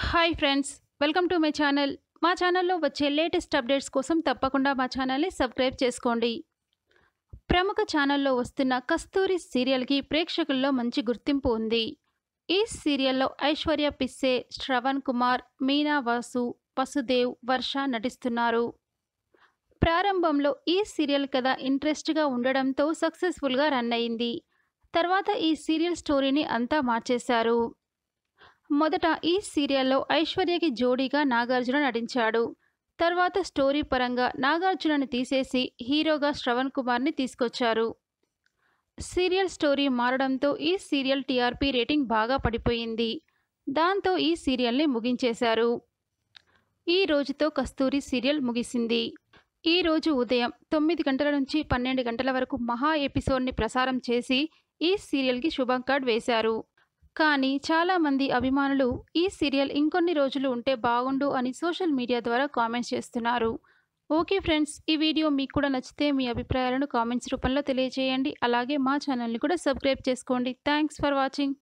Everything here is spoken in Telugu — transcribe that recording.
hi friends welcome to my channel మా ఛానల్లో వచ్చే లేటెస్ట్ అప్డేట్స్ కోసం తప్పకుండా మా ఛానల్ని సబ్స్క్రైబ్ చేసుకోండి ప్రముఖ ఛానల్లో వస్తున్న కస్తూరి సీరియల్కి ప్రేక్షకుల్లో మంచి గుర్తింపు ఉంది ఈ సీరియల్లో ఐశ్వర్య పిస్సే శ్రవణ్ కుమార్ మీనా వాసు వసుదేవ్ వర్ష నటిస్తున్నారు ప్రారంభంలో ఈ సీరియల్ కథ ఇంట్రెస్ట్గా ఉండడంతో సక్సెస్ఫుల్గా రన్ అయింది తర్వాత ఈ సీరియల్ స్టోరీని అంతా మార్చేశారు మొదట ఈ సీరియల్లో ఐశ్వర్యకి జోడీగా నాగార్జున నటించాడు తర్వాత స్టోరీ పరంగా నాగార్జునని తీసేసి హీరోగా శ్రవణ్ కుమార్ని తీసుకొచ్చారు సీరియల్ స్టోరీ మారడంతో ఈ సీరియల్ టీఆర్పీ రేటింగ్ బాగా పడిపోయింది దాంతో ఈ సీరియల్ని ముగించేశారు ఈ రోజుతో కస్తూరి సీరియల్ ముగిసింది ఈ రోజు ఉదయం తొమ్మిది గంటల నుంచి పన్నెండు గంటల వరకు మహా ఎపిసోడ్ని ప్రసారం చేసి ఈ సీరియల్కి శుభం కార్డ్ వేశారు కానీ చాలామంది అభిమానులు ఈ సీరియల్ ఇంకొన్ని రోజులు ఉంటే బాగుండు అని సోషల్ మీడియా ద్వారా కామెంట్స్ చేస్తున్నారు ఓకే ఫ్రెండ్స్ ఈ వీడియో మీకు కూడా నచ్చితే మీ అభిప్రాయాలను కామెంట్స్ రూపంలో తెలియజేయండి అలాగే మా ఛానల్ని కూడా సబ్స్క్రైబ్ చేసుకోండి థ్యాంక్స్ ఫర్ వాచింగ్